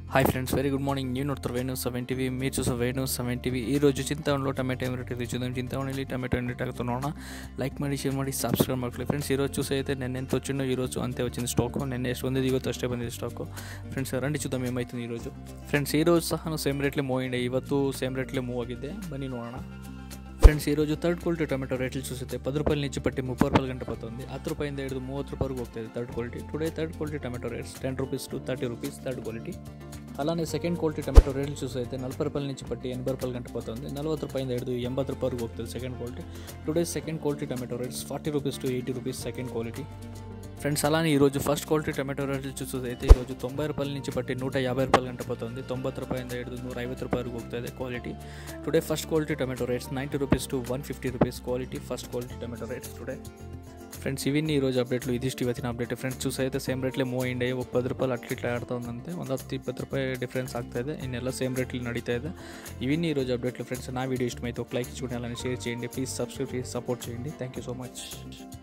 hi friends very good morning నేను నోడుతారు Venu seven TV మీరు చూసే వేణు సెవెన్ టీవీ ఈ రోజు చింతవణలో టమాటో ఏం రేట్ చూద్దాం చింతవణి టమాటో ఏం రేట్ ఆగుతున్నాను లైక్ ಮಾಡಿ ಶೇರ್ ಮಾಡಿ ಸಬ್ಸ್ಕ್ರೈಬ್ ಮಾಡ್ಕೊಳ್ಳಿ ಫ್ರೆಂಡ್ಸ್ ఈరోజు చూసి అయితే నేను ఎంత వచ్చిందో ఈరోజు అంతే వచ్చింది స్టాక్ నిన్న ಎಷ್ಟು ಬಂದಿದ್ದು ಇವತ್ತು ಅಷ್ಟೇ ಬಂದಿದೆ ಸ್ಟಾಕು ಫ್ರೆಂಡ್ಸ್ ರಂಡಿ చూద్దాం ఏమవుతుంది ఈరోజు ఫ్రెండ్స్ ఈరోజు సహా సేమ్ ರೇಟ್ಲೆ ಮೂವ್ ಅಯ್యింಡೆ ಇವತ್ತು ಸೇಮ್ ರೇಟ್ಲೆ ಮೂವ್ ಆಗಿದೆ ಬನ್ನಿ ನೋಡೋಣ ఫ్రెండ్స్ ఈరోజు థర్డ్ క్వాలిటీ టమాటో రేట్లు చూస్తే పది రూపాయల నుంచి పట్టి ముప్పై రూపాయల గంట పోతుంది ಹತ್ತು ರೂಪಾಯಿಂದ ಹಿಡಿದು ಮೂವತ್ತು ರೂಪಾಯಿವರೆಗೂ ಹೋಗ್ತಿದೆ third quality today third quality tomato rates ten rupees to thirty rupees third quality అలానే సెకండ్ క్వాలిటీ టమాటో రేట్లు చూసైతే నలభై రూపాయల నుంచి పట్టి ఎనభై రూపాయల గంట పోతుంది నలవತ್ತು ರೂಪಾಯಿಂದ ಹಿಡಿದು ಎಂಬತ್ತು ರೂಪಾಯಿವರೆಗೂ ಹೋಗ್ತದೆ second quality today second quality tomato rates forty rupees to eighty rupees second quality friends అలానే ఈరోజు ఫస్ట్ క్వాలిటీ టమాటో రేట్లు చూస్తే ఈరోజు తొంభై రూపాయల నుంచి పట్టి నూట యాభై రూపాయల గంట పోతుంది ತೊಂಬತ್ತು ರೂಪಾಯಿಂದ ಹಿಡಿದು ನೂರ ಐವತ್ತು ರೂಪಾಯಿವರೆಗೂ ಹೋಗ್ತಾಯಿದೆ quality today first quality tomato rates ninety rupees to one fifty rupees quality first quality tomato rates today friends ఇవన్నీ ఈరోజు అప్డేట్లు ఇదిಷ್ಟು ಇವತ್ತಿನ అప్డేట్ ఫ్రెండ్స్ చూసి అయితే సేమ్ రేట్లే ಮೂವ್ ಅಯ್యింಡೆ ఒక పది రూపాయలు అట్లా ఇట్లా ఆడుతూ ఉందంతే ಒಂದು ಹತ್ತು ಇಪ್ಪತ್ತು ರೂಪಾಯಿ ಡಿಫ್ರೆನ್ಸ್ ಆಗ್ತಾ ಇದೆ ಇನ್ನೆಲ್ಲ సేమ్ రేట్లు నడీతా ಇದೆ ఇవన్నీ ఈరోజు అప్డేట్లు ఫ్రెండ్స్ నా వీడియో ఇష్టమైతే ఒక లైక్ చూడండి అలానే షేర్ చేయండి ప్లీజ్ సబ్స్క్రైబ్ చేసి సపోర్ట్ చేయండి థ్యాంక్ యూ సో మచ్